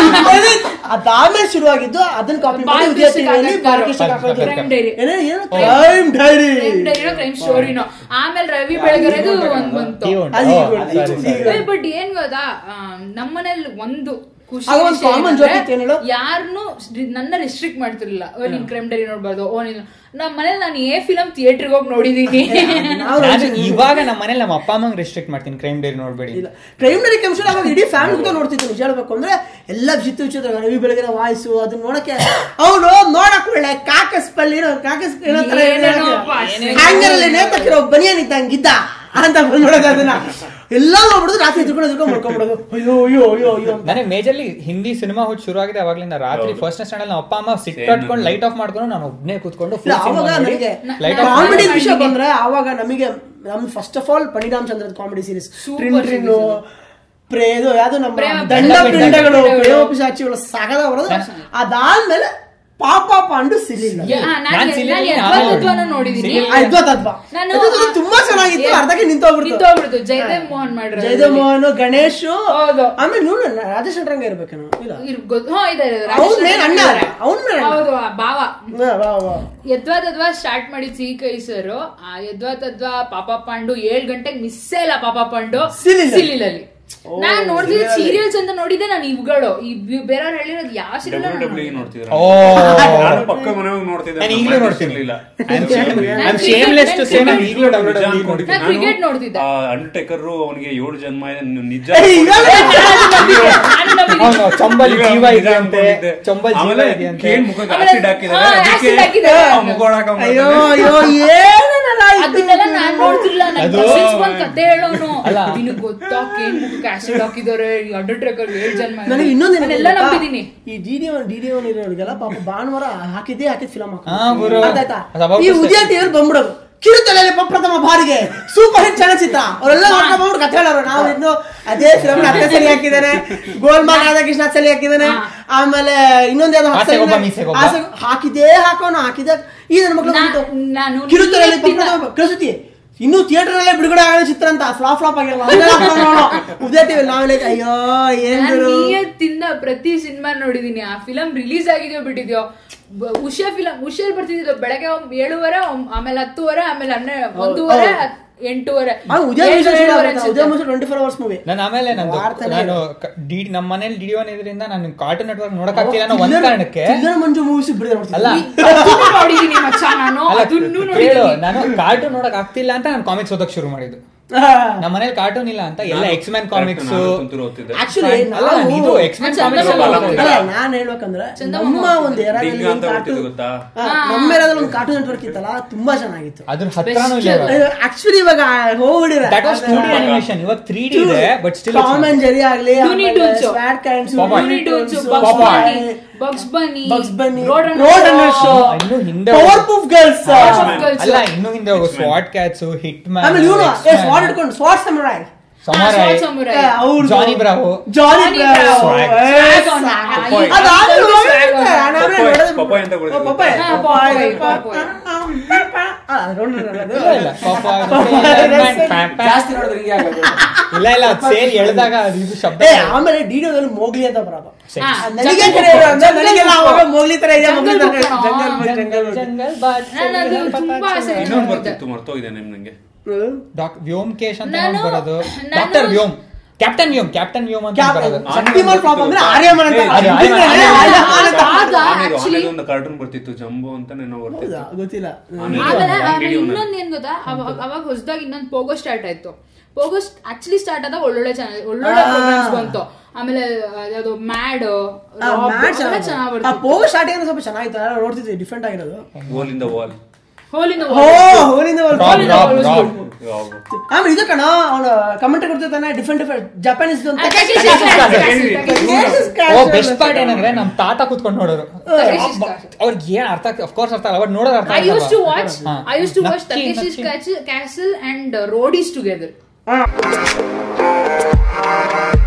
ಅದಾದ್ಮೇಲೆ ಶುರುವಾಗಿದ್ದು ಅದನ್ನ ಕಾಪಿ ಮಾಡಿ ಬಾಲ್ ಉದಯ ಪಿಶಕ್ ಟಿವಿಯಲ್ಲಿ ಹಾಕೋದು. ಬಾಲ್ ಪಿಶಕ್ ಹಾಕೋದು. Crime diary. ಏನೇ ಏನು ಕ್ರೈಮ್ ಡೈರಿ ಕ್ರೈಮ್ ಸ್ಟೋರಿನೋ ಆಮೇಲೆ ರವಿ ಬೆಳಗೆರೆದು ಒಂದ್ ಬಂತು ಟಿ ಉಂಟು. ಅದು ಓ, ಈಗ sorry, ಈಗ- sorry. ಈಗ- ಬಟ್ ಏನ್ ಗೊತ್ತಾ ನಮ್ಮನೇಲಿ ಒಂದು ಖುಷಿ ಆಗ ಒಂದ್ common joke ಇತ್ತು ಏನ್ ಹೇಳು? ಯಾರನ್ನು ನನ್ನ ರಿಸ್ಟ್ರಿಕ್ಟ್ ಮಾಡ್ತಿರ್ಲಿಲ್ಲ ಓ ನೀನ್ ಕ್ರೈಮ್ ಡೈರಿ ನೋಡ್ಬಾರ್ದು ಓ ನೀನ್ ನಮ್ಮ ಮನೇಲಿ ನಾನು ಏ ಫಿಲಂ ಥಿಯೇಟರ್ಗೆ ಹೋಗಿ ನೋಡಿದೀನಿ ನಾವು ನಾನು ಇವಾಗ ನಮ್ಮ ಮನೇಲಿ ನಮ್ಮ ಅಪ್ಪ ಅಮ್ಮಂಗ್ ರೆಸ್ಟ್ರಿಕ್ಟ್ ಮಾಡ್ತೀನಿ ಕ್ರೈಮ್ ಡೈರಿ ನೋಡ್ಬೇಡಿ ಇಲ್ಲ ಪ್ರೈಮರಿ ಕೆಮಿಸ್ಟ್ರಿ ಅವಾಗ ಇಡೀ ಫ್ಯಾಮಿಲಿ ಕೂಡ ನೋಡ್ತಿದ್ರು ನಿಜ ಹೇಳ್ಬೇಕು ಅಂದ್ರೆ ಎಲ್ಲ ವಿಚಿತ್ರ ವಿಚಿತ್ರ ರವಿ ಬೆಳಗಿನ ವಾಯ್ಸು ಅದನ್ನ ನೋಡಕ್ಕೆ ಅವನು ನೋಡಕ್ ಒಳ್ಳೆ ಕಾಕಸ್ ಪಲ್ಲಿ ಕಾಕಸ್ ಏನೇನೋಪ್ಪ, ಹ್ಯಾಂಗರ್ ಅಲ್ಲಿ ನೇತಕ್ಕಿರೋ ಬನಿಯನ್ ಇದ್ದಂಗಿದ್ದ ಅಂತ ಬಂದ್ಬಿಡೋದು ಅದನ್ನ ಎಲ್ಲ ನೋಡ್ಬಿಡುದು ರಾತ್ರಿ ಎದ್ಕೊಂಡು ಎದ್ಕೊಂಡು ಮಾಡ್ಕೊಂಡ್ಬಿಡೋದು ಅಯ್ಯೋ ಅಯ್ಯೋ ಅಯ್ಯೋ ಅಯ್ಯೋ ಅಂತ. ನನಗೆ ಮೇಜರ್ಲಿ ಹಿಂದಿ ಸಿನಿಮಾ ಹುಚ್ಚು ಶುರು ಆಗಿದೆ ಅವಾಗ್ಲಿಂದ ರಾತ್ರಿ ಫಸ್ಟ್ ಸ್ಟ್ಯಾಂಡಲ್ಲಿ ನಮ್ಮ ಅಪ್ಪ ಅಮ್ಮ ಸಿಟ್ ಕಟ್ಕೊಂಡು ಲೈಟ್ ಆಫ್ ಮಾಡ್ಕೊಂಡು ನಾನು ಒಬ್ನೇ ಕೂತ್ಕೊಂಡು ಇಲ್ಲ ಅವಾಗ ನನಗೆ ಲೈಟ್ ಆಫ್ ಕಾಮಿಡಿ ಮಾಡಿ ವಿಷಯ ಮಾಡಿದ್ದೀನಿ. ಬಂದ್ರೆ ಅವಾಗ ನಮಗೆ ನಮ್ ಫಸ್ಟ್ ಆಫ್ ಆಲ್ ಪಣಿರಾಮ್ ಚಂದ್ರದ ಕಾಮಿಡಿ ಸೀರೀಸ್ Super ಟ್ರಿನ್ ಟ್ರಿನ್ನು ಪ್ರೇದು ಯಾವ್ದು ನಮ್ಮ ಪ್ರೇಮ ದಂಡ ಪಿಂಡಗಳು. ಪಿಂಡಗಳು ಪಿಂಡಗಳು. ಪ್ರೇಮ ಪಿಶಾಚಿಗಳು ಸಾಗದ ಬರೋದು ಅದಾದ್ಮೇಲೆ ಪಾಪ ಪಾಂಡು ಸಿಲಿಲ್ಲ ಯಾ, ನಾನ್- ನಾನ್ ನಾನ್ ಸಿಲಿಯಲ್ಲಿ ಯದ್ವಾ ಆಮೇಲೆ ತದ್ವಾನ ನೋಡಿದೀನಿ ಸಿಲಿಯಲ್ಲಿ- ಅದ್ಭುತತ್ವ ನಾನು ಅದು ತುಂಬಾ ಚೆನ್ನಾಗಿತ್ತು ಅರ್ಧಕ್ಕೆ ನಿಂತೋಗ್ಬಿಡ್ತು ನಿಂತೋಗ್ಬಿಡ್ತು ಜಯದೇವ್ ಮೋಹನ್ ಮಾಡಿರೋ ಜಯದೇವ್ ಮೋಹನ್ ಗಣೇಶ್ ಹೌದು. ಆಮೇಲೆ ಇವನು ರಾಜೇಶ್ ನಟರಂಗ ಇರ್ಬೇಕೇನು ಇಲ್ಲ ಇರ್ಬೋದು ಹಾ ಇದೆ ಇದೆ, ಇದೆ. ಅವ್ನ್ ಮೇನ್ ಅಣ್ಣ ಇದ್ದಾರೆ. ಅವ್ನ್ ಮೇನ್ ಅಣ್ಣ. ಹೌದು ಆ ಭಾವ ವಾ, ವಾ, ವಾ. ಯದ್ವಾ ತದ್ವಾ ಸ್ಟಾರ್ಟ್ ಮಾಡಿದ್ ಸಿ ಕೈ ಸರ್ ಆ ಯದ್ವಾ ತದ್ವಾ ಪಾಪ ಪಾಂಡು ಏಳ್ ಗಂಟೆಗೆ ಮಿಸ್ಸೇ ಇಲ್ಲ ಪಾಪ ಪಾಂಡು ಸಿಲಿಲಲ್ಲಿ. ಸಿಲಿಲಲ್ಲಿ ನಾನ್ ನೋಡಿದ್ರೆ ಸೀರಿಯಲ್ಸ್ ಅಂತ ನೋಡಿದ್ದೆ ನಾನು ಇವುಗಳು ಈ ಬಿ- ಬೇರೆಯವ್ರು ಹೇಳಿರೋದು ಯಾವ ಡಬ್ಲ್ಯೂ ಸೀರಿಯಲ್ ಡಬ್ಲ್ಯೂ ನೋಡ್ತಿದ್ರ ಓ ನಾನು ಪಕ್ಕ ಮನೆ ಹೋಗಿ ನೋಡ್ತಿದ್ದೆ ನಾನು ನಮ್ಮ ಈಗಲೂ ಮನೇಲಿ ನೋಡ್ತೀನಿ ಇರ್ಲಿಲ್ಲ. I'm shameless to say ನಾನು ಈಗಲೂ ಡಬ್ಲ್ಯೂ ನಿಜ ಡಬ್ಲ್ಯೂ ಅನ್ಕೊಂಡಿದ್ದೆ. ನಾನು cricket ನೋಡ್ತಿದ್ದೆ. ಅಂಡರ್ಟೇಕರ್ ಅವನಿಗೆ ಏಳು ಜನ್ಮ ಇದೆ, ನಿಜ ಅವನು ಚಂಬಲ್ ಈಗ ಜೀವ ನಿಜ ಇದೆಯಂತೆ ಅನ್ಕೊಂಡಿದ್ದೆ. ಚಂಬಲ್ ಜೀವ ಆಮೇಲೆ ಇದೆಯಂತೆ ಕೇಳ್ ಮುಖಕ್ಕೆ ಆಮೇಲೆ- acid ಹಾಕಿದ್ದಾರೆ. ಹಾ, ಅದಕ್ಕೆ acid ಹಾಕಿದ್ದಾರೆ. ಆ ಮುಖ ಒಳಗೆ ಅವ್ನು ಅಯ್ಯೋ ಬರ್ತಾನೆ. ಅಯ್ಯೋ ಏನೇನಲ್ಲ ಇದು? ಅದನ್ನೆಲ್ಲ ನಾನ್ ನೋಡ್ತಿರ್ಲಿಲ್ಲ ನನ್ ಅದು- ಕಸಿನ್ಸ್ ಬಂದ್ ಕತೆ ಹೇಳೋನು ಅಲ್ಲ. ನಿನಗ್ ಗೊತ್ತಾ ಕೇನ್ ಮುಖಕ್ಕೆ ಆಸಿಡ್ ಹಾಕಿದ್ದಾರೆ ಅಡ್ಡ ಟ್ರಕರ್ ಏಳ್ ಜನ್ಮ ಇದೆ. ನನಗೆ ಇನ್ನೊಂದು ನಾನೆಲ್ಲ ನಂಬಿದೀನಿ ಈ D D one D D one ಇರೋರಿಗೆಲ್ಲ ಪಾಪ ಭಾನುವಾರ ಹಾಕಿದ್ದೇ ಹಾಕಿದ್ ಫಿಲಮ್ ಹಾ, ಗುರು. ಆಯ್ತಾ ಅದು ಅವಾಗ ಈ ಗೊತ್ತಾಯ್ತು. ಉದಯ ಟಿವಿಯಲ್ಲಿ ಬಂದ್ಬಿಡೋದು ಕಿರುತಲೆಯಲ್ಲಿ ಪ್ರಪ್ರಥಮ ಬಾರಿಗೆ ಸೂಪರ್ ಹಿಟ್ ಚಲನಚಿತ್ರ ಅವರೆಲ್ಲ ನೋಡ್ಕೊಂಡು ಬಂದ್ಬಿಟ್ಟು ಕಥೆ ಹೇಳೋರು ನಾವು ಇನ್ನು ಅದೇ ಫಿಲಮ್ ಹತ್ತನೇ ಸಲ ಹಾಕಿದ್ದಾನೆ ಗೋಲ್ಮಾಲ್ ರಾಧಾಕೃಷ್ಣ ಹತ್ತು ಸಲ ಹಾಕಿದ್ದಾನೆ ಆಮೇಲೆ ಇನ್ನೊಂದ್ ಯಾವ್ದೋ ಹತ್ತು ಆಸೆಗೊಬ್ಬ ಸಲ ಮೀಸೆಗೊಬ್ಬ. ಆಸೆ- ಹಾಕಿದ್ದೇ ಹಾಕೋನು ಹಾಕಿದ ಈ ನನ್ನ ಮಕ್ಕಳು ನಾ- ಬಂತು. ನಾನು ಕಿರುತೆರೆಯಲ್ಲಿ ನಿನ್ನೆ ಪ್ರಪ್ರಥಮ ಕಳಿಸುತ್ತಿ ಇನ್ನು ಥಿಯೇಟರ್ ಅಲ್ಲೇ ಬಿಡುಗಡೆ ಆಗೋ ಚಿತ್ರ ಅಂತ ಫ್ಲಾಪ್ ಫ್ಲಾಪ್ ಆಗಿಲ್ಲ ಉದಯ ಟಿವಿ ನಾವೆಲ್ಲ ಅಯ್ಯೋ ಏನ್ ನಾನ್ ಗುರು ನಿಯತ್ತಿಂದ ಪ್ರತಿ ಸಿನಿಮಾ ನೋಡಿದೀನಿ ಆ ಫಿಲಂ ರಿಲೀಸ್ ಆಗಿದೆಯೋ ಬಿಟ್ಟಿದ್ಯೋ ಬ- ಉಷಾ ಫಿಲಂ ಉಷಾಲ್ ಬರ್ತಿದ್ದು ಬೆಳಗ್ಗೆ ಒಮ್- ಏಳುವರೆ ಒಮ್- ಆಮೇಲೆ ಹತ್ತುವರೆ ಆಮೇಲೆ ಹನ್ನೆ ಒಂದೂವರೆ ಹತ್- ಎಂಟೂವರೆ ಆ ಉದಯ ಏಳು, ಮಿಷನ್ ಏಳುವರೆ ಅನ್ಸುತ್ತೆ. Udaya mission twenty four hours movie ನಾನು ಆಮೇಲೆ ನಂದು ವಾರ್ತೆನೇ ನಾನು ಕ- ಡಿ ನಮ್ಮ ಮನೇಲಿ ಡಿ ಒನ್ ಇದರಿಂದ ನಾನು ಕಾರ್ಟೂನ್ ನೆಟ್ವರ್ಕ್ ನೋಡಕ್ ಆಗ್ತಿಲ್ಲ ಅನ್ನೋ ಒಂದ್ ಕಾರಣಕ್ಕೆ ಮಂಜು ಮೂವೀಸ್ ಬಿಡುಗಡೆ ಅಲ್ಲ ಮಾಡ್ತಿದ್ದೆ ಅದನ್ನೂ ನೋಡಿದೀನಿ ಮಚ್ಚ ನಾನು ಅಲ್ಲ ಅದನ್ನೂ ಕೇಳು ನೋಡಿದೀನಿ ನಾನು ಕಾರ್ಟೂನ್ ನೋಡಕ್ ಆಗ್ತಿಲ್ಲ ಅಂತ ನಾನು ಕಾಮಿಕ್ಸ್ ಓದಕ್ ಶುರು ಮಾಡಿದ್ದು ನಮ್ಮ ಮನೇಲಿ ಕಾರ್ಟೂನ್ ಇಲ್ಲ ಅಂತ ಎಲ್ಲ ನಾನು ಎಕ್ಸ್ ಮ್ಯಾನ್ correct, ಕಾಮಿಕ್ಸ್ ನಾನು ತುಂತುರು ಓದ್ತಿದ್ದೆ. ಆಕ್ಚುಲಿ ಅಲ್ಲ ನಾನು ಇದು ಎಕ್ಸ್ ಮ್ಯಾನ್ ನಾನು ಕಾಮಿಕ್ಸ್ ಚಂದಮಾಮ ಅಲ್ಲ ನಾನ್ ಹೇಳ್ಬೇಕಂದ್ರೆ ನಮ್ಮ ಒಂದು ಡಿಂಗ ಅಂತ ಬರ್ತಿದ್ದು ಗೊತ್ತಾ ನಮ್ಮ ಏರಿಯಾದಲ್ಲಿ ಒಂದು ಕಾರ್ಟೂನ್ ನೆಟ್ವರ್ಕ್ ಇತ್ತಲ್ಲ ತುಂಬಾ ಚೆನ್ನಾಗಿತ್ತು ಅದ್ರ ಹತ್ರನೂ ಇಲ್ಲ ಆಕ್ಚುಲಿ ಇವಾಗ ಹೋಗ್ಬಿಡಿದೆ that was two D animation ಇವಾಗ ತ್ರೀ ಡಿ ಇದೆ but still Tom and Jerry ಆಗ್ಲಿ Looney Tunes. ಸ್ವಾಟ್ Kats Popeye. Looney Tunes, Bugs Popeye. Bunny, Bugs Bunny, Bugs Bunny, Roadrunner Roadrunner Show. Show. ಇನ್ನು ಹಿಂದೆ power proof girls Powerpuff Girls. ಅಲ್ಲ ಇನ್ನು ಹಿಂದೆ ಹೋಗು ಸ್ವಾಟ್ ಕ್ಯಾಟ್ಸ್ ಹಿಟ್ ಮ್ಯಾನ್ ಆಮೇಲೆ ಇವನು ಸ್ವಾಟ್ ಇಟ್ಕೊಂಡು sword samurai samurai Sword Samurai. ಅವ್ರು Johnny Bravo Johnny Johnny Bravo Swag. Swag on. Popeye. ಅದಾದ್ಮೇಲೆ Swag ಹೋಗಿದ್ದೆ. on. ನಾನು ಆಮೇಲೆ Popeye. ನೋಡೋದು- Popeye ಅಂತ ಕೊಡ್ತಿದ್ರು. ಓ, Popeye. ಹಾ, Popeye. Popeye, ಆ, ನೋಡು, ನೋಡು, ನೋಡು. ಇಲ್ಲ ಇಲ್ಲ ಪಾಪ ಜಾಸ್ತಿ ನೋಡಿದ್ರೆ ಹಿಂಗೆ ಆಗೋದು ಇಲ್ಲ ಇಲ್ಲ ಅದು ಸೇರಿ ಎಳ್ದಾಗ ಅದು ಇದು ಶಬ್ದ ಏ, ಆಮೇಲೆ ಡಿಡಿಯೋದಲ್ಲಿ ಮೋಗ್ಲಿ ಅಂತ ಬರೋದು ಹಾ, ಆ, ನನಗೆ ಜಂಗಲ್ ಕಡೆ ಇರೋ ಅಂದ್ರೆ ಜಂಗಲ್ ನನಗೆಲ್ಲ ಬುಕ್. ಅವಾಗ ಮೋಗ್ಲಿ ತರ ಇದೆ ಮೋಗ್ಲಿ ತರ ಜಂಗಲ್ ಬುಕ್ ಜಂಗಲ್ ಕಣೋ. Book, jungle book. ಜಂಗಲ್ ಬಾದ್ ನಾನು ಅದು ತುಂಬಾ ಆಸೆ ಇದೆ. ಇನ್ನೊಂದು ಬರ್ತಿತ್ತು ಮರ್ತೋಗಿದೆ ನಿಮ್ ನಂಗೆ ಹ್ಮ್. ಡಾಕ್ ವ್ಯೋಮ್ಕೇಶ್ ಅಂತ ನಾನು- ಒಂದ್ ಬರೋದು ನಾನು- doctor Vyom captain Vyom captain Vyom ಅಂತ ಕ್ಯಾಪ್- ಬರೋದು ಶಕ್ತಿಮಾನ್ ಫ್ಲಾಪ್ ಅಂದ್ರೆ ಆರ್ಯಮನ್ ಅಂತ ಏ, ಅದು ಹಿಂದೆ ಆರ್ಯಮನ್. ಆರ್ಯಮನ್ ಅಂತ. ಆಗ ಆಮೇಲೆ actually- ಒಂದು ಕಾರ್ಟೂನ್ ಬರ್ತಿತ್ತು ಜಂಬೋ ಅಂತ ಏನೋ ಬರ್ತಿತ್ತು ಹೌದಾ? ಗೊತ್ತಿಲ್ಲ ಆಮೇಲೆ ಆಮೇಲೆ ಒಂದು ಆಮೇಲೆ video ನ- ಇನ್ನೊಂದ್ ಏನ್ ಗೊತ್ತಾ ಅವಾಗ ಅವಾಗ ಹೊಸದಾಗಿ ಇನ್ನೊಂದು ಪೋಗೋ ಸ್ಟಾರ್ಟ್ ಆಯ್ತು ಪೋಗೋ ಆಕ್ಚುಲಿ ಸ್ಟಾರ್ಟ್ ಆದಾಗ ಒಳ್ಳೊಳ್ಳೆ ಚಾನಲ್ ಒಳ್ಳೊಳ್ಳೆ ಆ. ಪ್ರೋಗ್ರಾಮ್ಸ್ ಬಂತು ಆಮೇಲೆ ಯಾವ್ದು ಮ್ಯಾಡ್ ಆ, ಮ್ಯಾಚ್ ಚೆನ್ನಾಗಿ ಆ ಬರ್ತಿತ್ತು ಪೋ ಸ್ಟಾರ್ಟಿಂಗ್ ಸ್ವಲ್ಪ ಚೆನ್ನಾಗಿತ್ತು ಎಲ್ಲ ನೋಡ್ತಿದ್ವಿ ಡಿಫ್ರೆಂಟ್ ಆಗಿರೋದು Wall in the wall. Hole in ಓ ಹೋಲಿಂದ ರಾಬ್ Holinda ರಾಬ್ Wall ರಾಬ್ ಯಾವ್ದು? ಆಮೇಲೆ ಇದು ಕಣ ಅವನು ಕಮೆಂಟ್ ಕೊಡ್ತಿರ್ತಾನೆ ಡಿಫ್ರೆಂಟ್ ಡಿಫ್ರೆಂಟ್ ಜಪಾನೀಸ್ ಅಂತ ಓ ಬೆಸ್ಟ್ ಪಾರ್ಟ್ ಏನಂದ್ರೆ ನಮ್ ತಾತ ಕುತ್ಕೊಂಡು ನೋಡೋರು Takeshi's Castle. ಅವ್ರಿಗೆ ಏನ್ ಅರ್ಥ ಆಗ್ತದೆ ಅಫ್ಕೋರ್ಸ್ ಅರ್ಥ ಆಗಲ್ಲ ಬಟ್ ನೋಡೋದು ಅರ್ಥ I used to watch ಹಾ. I used to watch ನಕ್ಕಿ, Takeshi's ನಕ್ಕಿ. Castle and uh, Roadies together. ಹಾ